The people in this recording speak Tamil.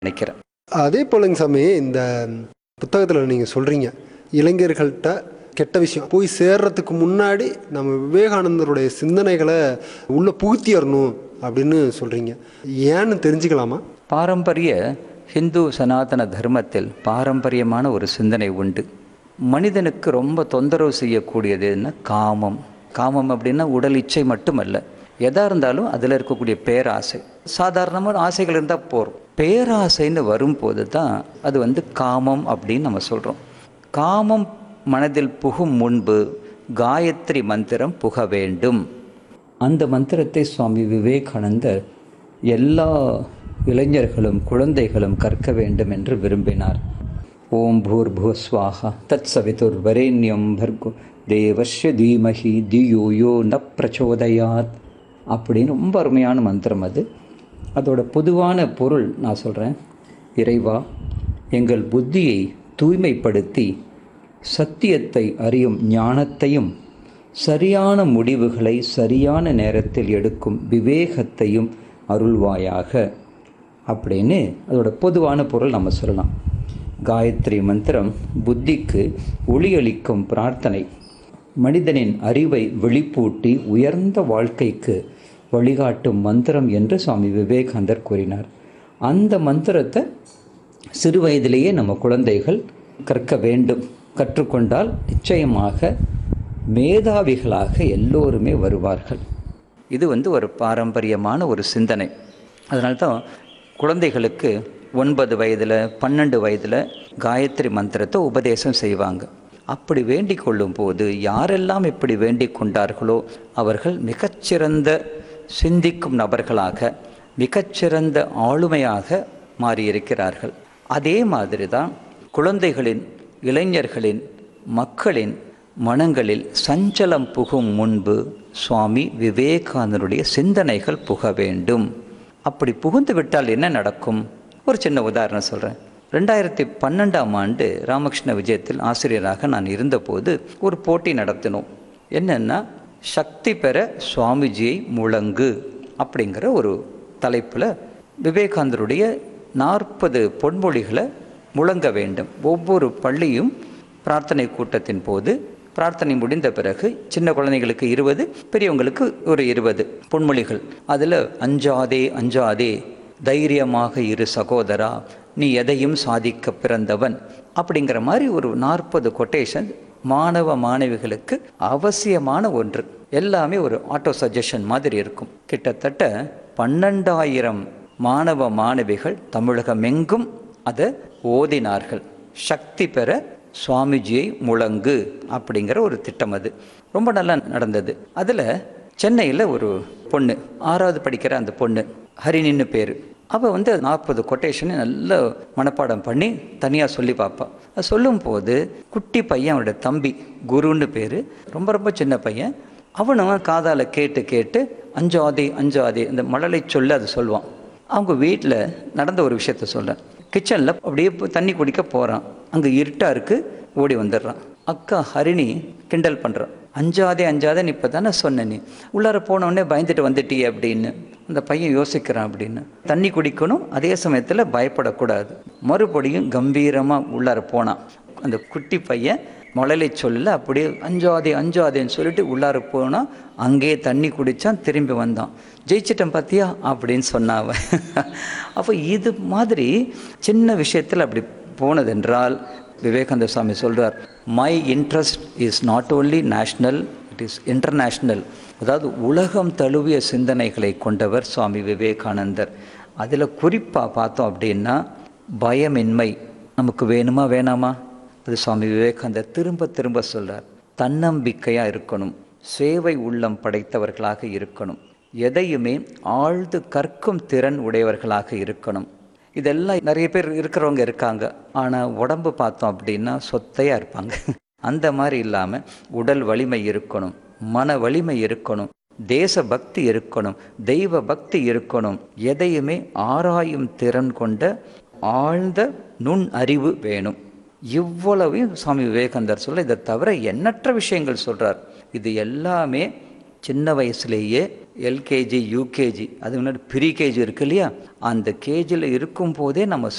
நினைக்கிறேன் அதே போலங்க சாமி இந்த புத்தகத்தில் நீங்கள் சொல்கிறீங்க இளைஞர்கள்ட்ட கெட்ட விஷயம் போய் சேர்றதுக்கு முன்னாடி நம்ம விவேகானந்தருடைய சிந்தனைகளை உள்ளே புகுத்திடணும் அப்படின்னு சொல்கிறீங்க ஏன்னு தெரிஞ்சுக்கலாமா பாரம்பரிய ஹிந்து சனாதன தர்மத்தில் பாரம்பரியமான ஒரு சிந்தனை உண்டு மனிதனுக்கு ரொம்ப தொந்தரவு செய்யக்கூடியது என்ன காமம் காமம் அப்படின்னா உடல் இச்சை மட்டுமல்ல எதா இருந்தாலும் அதில் இருக்கக்கூடிய பேராசை சாதாரணமான ஆசைகள் இருந்தால் போகிறோம் பேராசைன்னு வரும்போது தான் அது வந்து காமம் அப்படின்னு நம்ம சொல்கிறோம் காமம் மனதில் புகும் முன்பு காயத்ரி மந்திரம் புக வேண்டும் அந்த மந்திரத்தை சுவாமி விவேகானந்தர் எல்லா இளைஞர்களும் குழந்தைகளும் கற்க வேண்டும் என்று விரும்பினார் ஓம் பூர் புவஸ்வாஹா தத் சவிதுர் வரேண்யம் பர்கு தேவஸ்ய தீமஹி தியோ யோ ந பிரச்சோதயாத் அப்படின்னு ரொம்ப அருமையான மந்திரம் அது அதோட பொதுவான பொருள் நான் சொல்கிறேன் இறைவா எங்கள் புத்தியை தூய்மைப்படுத்தி சத்தியத்தை அறியும் ஞானத்தையும் சரியான முடிவுகளை சரியான நேரத்தில் எடுக்கும் விவேகத்தையும் அருள்வாயாக அப்படின்னு அதோட பொதுவான பொருள் நம்ம சொல்லலாம் காயத்ரி மந்திரம் புத்திக்கு ஒளியளிக்கும் பிரார்த்தனை மனிதனின் அறிவை வெளிப்பூட்டி உயர்ந்த வாழ்க்கைக்கு வழிகாட்டும் மந்திரம் என்று சுவாமி விவேகானந்தர் கூறினார் அந்த மந்திரத்தை சிறு வயதிலேயே நம்ம குழந்தைகள் கற்க வேண்டும் கற்றுக்கொண்டால் நிச்சயமாக மேதாவிகளாக எல்லோருமே வருவார்கள் இது வந்து ஒரு பாரம்பரியமான ஒரு சிந்தனை அதனால தான் குழந்தைகளுக்கு ஒன்பது வயதில் பன்னெண்டு வயதில் காயத்ரி மந்திரத்தை உபதேசம் செய்வாங்க அப்படி வேண்டிக் கொள்ளும் போது யாரெல்லாம் இப்படி வேண்டிக் கொண்டார்களோ அவர்கள் மிகச்சிறந்த சிந்திக்கும் நபர்களாக மிகச்சிறந்த ஆளுமையாக மாறியிருக்கிறார்கள் அதே மாதிரி தான் குழந்தைகளின் இளைஞர்களின் மக்களின் மனங்களில் சஞ்சலம் புகும் முன்பு சுவாமி விவேகானந்தருடைய சிந்தனைகள் புக வேண்டும் அப்படி புகுந்து விட்டால் என்ன நடக்கும் ஒரு சின்ன உதாரணம் சொல்கிறேன் ரெண்டாயிரத்தி பன்னெண்டாம் ஆண்டு ராமகிருஷ்ண விஜயத்தில் ஆசிரியராக நான் இருந்தபோது ஒரு போட்டி நடத்தினோம் என்னென்னா சக்தி பெற சுவாமிஜியை முழங்கு அப்படிங்கிற ஒரு தலைப்பில் விவேகானந்தருடைய நாற்பது பொன்மொழிகளை முழங்க வேண்டும் ஒவ்வொரு பள்ளியும் பிரார்த்தனை கூட்டத்தின் போது பிரார்த்தனை முடிந்த பிறகு சின்ன குழந்தைகளுக்கு இருபது பெரியவங்களுக்கு ஒரு இருபது பொன்மொழிகள் அதில் அஞ்சாதே அஞ்சாதே தைரியமாக இரு சகோதரா நீ எதையும் சாதிக்க பிறந்தவன் அப்படிங்கிற மாதிரி ஒரு நாற்பது கொட்டேஷன் மாணவ மாணவிகளுக்கு அவசியமான ஒன்று எல்லாமே ஒரு ஆட்டோ சஜஷன் மாதிரி இருக்கும் கிட்டத்தட்ட பன்னெண்டாயிரம் மாணவ மாணவிகள் தமிழகமெங்கும் அதை ஓதினார்கள் சக்தி பெற சுவாமிஜியை முழங்கு அப்படிங்கிற ஒரு திட்டம் அது ரொம்ப நல்லா நடந்தது அதில் சென்னையில் ஒரு பொண்ணு ஆறாவது படிக்கிற அந்த பொண்ணு ஹரிணின்னு பேர் அவள் வந்து நாற்பது கொட்டேஷனை நல்ல மனப்பாடம் பண்ணி தனியாக சொல்லி பார்ப்பாள் அது சொல்லும்போது குட்டி பையன் அவனோட தம்பி குருன்னு பேர் ரொம்ப ரொம்ப சின்ன பையன் அவனும் காதால் கேட்டு கேட்டு அஞ்சாதே அஞ்சாதே இந்த மழலை சொல்ல அது சொல்லுவான் அவங்க வீட்டில் நடந்த ஒரு விஷயத்த சொல்கிறேன் கிச்சனில் அப்படியே போய் தண்ணி குடிக்க போகிறான் அங்கே இருட்டாக இருக்குது ஓடி வந்துடுறான் அக்கா ஹரிணி கிண்டல் பண்ணுறான் அஞ்சாதே அஞ்சாதே நீ இப்போ தானே சொன்ன நீ உள்ளார போனவுடனே பயந்துட்டு வந்துட்டியே அப்படின்னு அந்த பையன் யோசிக்கிறான் அப்படின்னு தண்ணி குடிக்கணும் அதே சமயத்தில் பயப்படக்கூடாது மறுபடியும் கம்பீரமாக உள்ளார போனான் அந்த குட்டி பையன் மழலை சொல்ல அப்படியே அஞ்சாதே அஞ்சாதேன்னு சொல்லிட்டு உள்ளார போனால் அங்கேயே தண்ணி குடித்தான் திரும்பி வந்தான் ஜெயிச்சிட்டேன் பார்த்தியா அப்படின்னு சொன்னாவ அப்போ இது மாதிரி சின்ன விஷயத்தில் அப்படி போனதென்றால் விவேகானந்த சுவாமி சொல்கிறார் my interest is not only national it is international அதாவது உலகம் தழுவிய சிந்தனைகளை கொண்டவர் சுவாமி விவேகானந்தர் அதில் குறிப்பாக பார்த்தோம் அப்படின்னா பயமின்மை நமக்கு வேணுமா வேணாமா அது சுவாமி விவேகானந்தர் திரும்ப திரும்ப சொல்கிறார் தன்னம்பிக்கையாக இருக்கணும் சேவை உள்ளம் படைத்தவர்களாக இருக்கணும் எதையுமே ஆழ்ந்து கற்கும் திறன் உடையவர்களாக இருக்கணும் இதெல்லாம் நிறைய பேர் இருக்கிறவங்க இருக்காங்க ஆனால் உடம்பு பார்த்தோம் அப்படின்னா சொத்தையாக இருப்பாங்க அந்த மாதிரி இல்லாமல் உடல் வலிமை இருக்கணும் மன வலிமை இருக்கணும் தேச பக்தி இருக்கணும் தெய்வ பக்தி இருக்கணும் எதையுமே ஆராயும் திறன் கொண்ட ஆழ்ந்த நுண் அறிவு வேணும் இவ்வளவையும் சுவாமி விவேகானந்தர் சொல்ல இதை தவிர எண்ணற்ற விஷயங்கள் சொல்கிறார் இது எல்லாமே சின்ன வயசுலேயே எல்கேஜி யூகேஜி அது முன்னாடி ப்ரீ கேஜி இருக்கு இல்லையா அந்த கேஜியில் இருக்கும் போதே நம்ம